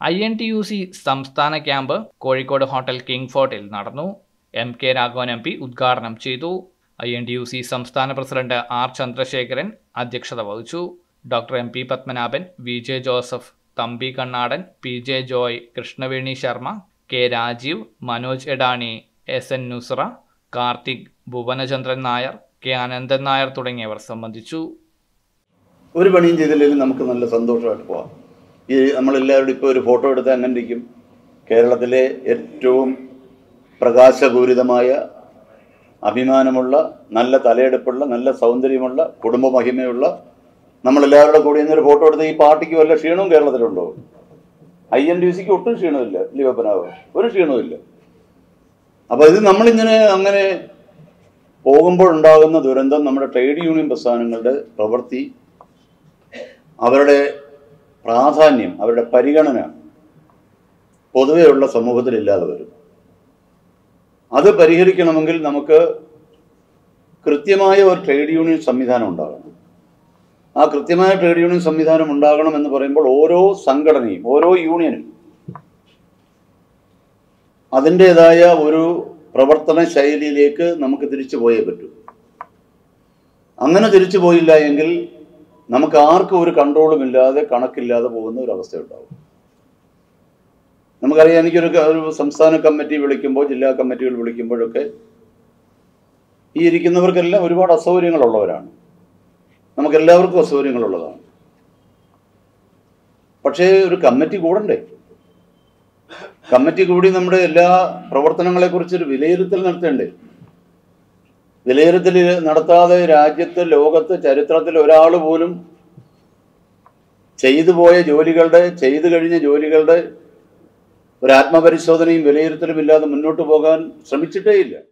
I N T U C സംസ്ഥാന camp Kozhikode hotel king ഫോർട്ടിൽ നടന്നു M K Raghavan M P ഉദ്ഘാടനം ചെയ്തു I N T U C സംസ്ഥാന പ്രസിഡന്റ് ആർ ചന്ദ്രശേഖരൻ അധ്യക്ഷത വഹിച്ചു doctor M P Padmanabhan V J Joseph Thampi Kannadan P J Joy Krishnaveni Sharma K Rajeev Manoj Edani S N Nusra Karthik Bhuvanachandran Nair K Ananthan Nair തുടങ്ങിയവർ സംബന്ധിച്ചു ഒരു പണിയും ചെയ്തില്ലെങ്കിൽ നമുക്ക് നല്ല സന്തോഷമായിട്ട് പോവാം ഈ നമ്മളെല്ലാവരും ഇപ്പോൾ ഒരു ഫോട്ടോ എടുത്താൽ അങ്ങനെ ഇരിക്കും കേരളത്തിലെ ഏറ്റവും പ്രകാശപൂരിതമായ അഭിമാനമുള്ള നല്ല തലയെടുപ്പുള്ള നല്ല സൗന്ദര്യമുള്ള കുടുംബ മഹിമയുള്ള നമ്മളെല്ലാവരുടെ കൂടി ഇന്നൊരു ഫോട്ടോ എടുത്ത് ഈ പാർട്ടിക്ക് വല്ല ക്ഷീണവും കേരളത്തിലുണ്ടോ ഐ എൻ ഡി സിക്ക് ഒട്ടും ക്ഷീണമില്ല ലിവപ്പനാവ് ഒരു ക്ഷീണവുമില്ല അപ്പോൾ ഇത് നമ്മളിങ്ങനെ അങ്ങനെ പോകുമ്പോഴുണ്ടാകുന്ന ദുരന്തം നമ്മുടെ ട്രേഡ് യൂണിയൻ പ്രസ്ഥാനങ്ങളുടെ പ്രവൃത്തി അവരുടെ പ്രാധാന്യം അവരുടെ പരിഗണന പൊതുവെയുള്ള സമൂഹത്തിൽ ഇല്ലാതെ വരും അത് പരിഹരിക്കണമെങ്കിൽ നമുക്ക് കൃത്യമായ ഒരു ട്രേഡ് യൂണിയൻ സംവിധാനം ഉണ്ടാകണം ആ കൃത്യമായ ട്രേഡ് യൂണിയൻ സംവിധാനം ഉണ്ടാകണം എന്ന് പറയുമ്പോൾ ഓരോ സംഘടനയും ഓരോ യൂണിയനും അതിൻ്റെതായ ഒരു പ്രവർത്തന ശൈലിയിലേക്ക് നമുക്ക് തിരിച്ചു പോയേ പറ്റൂ അങ്ങനെ തിരിച്ചു പോയില്ല എങ്കിൽ നമുക്ക് ആർക്കും ഒരു കൺട്രോളും ഇല്ലാതെ കണക്കില്ലാതെ പോകുന്ന ഒരു അവസ്ഥയുണ്ടാവും നമുക്കറിയാം എനിക്കൊരു ക- ഒരു സംസ്ഥാന കമ്മിറ്റി വിളിക്കുമ്പോൾ ജില്ലാ കമ്മിറ്റികൾ വിളിക്കുമ്പോഴൊക്കെ ഈ ഇരിക്കുന്നവർക്കെല്ലാം ഒരുപാട് അസൗകര്യങ്ങളുള്ളവരാണ് നമുക്കെല്ലാവർക്കും അസൗകര്യങ്ങളുള്ളതാണ് പക്ഷേ ഒരു കമ്മിറ്റി കൂടണ്ടേ കമ്മിറ്റി കൂടി നമ്മുടെ എല്ലാ പ്രവർത്തനങ്ങളെക്കുറിച്ച് ഒരു വിലയിരുത്തൽ നടത്തേണ്ടേ വിലയിരുത്തൽ നടത്താതെ രാജ്യത്ത് ലോകത്ത് ചരിത്രത്തിൽ ഒരാൾ പോലും ചെയ്തു പോയ ജോലികളുടെ ചെയ്തു കഴിഞ്ഞ ജോലികളുടെ ഒരു ആത്മപരിശോധനയും വിലയിരുത്തലും ഇല്ലാതെ മുന്നോട്ട് പോകാൻ ശ്രമിച്ചിട്ടേയില്ല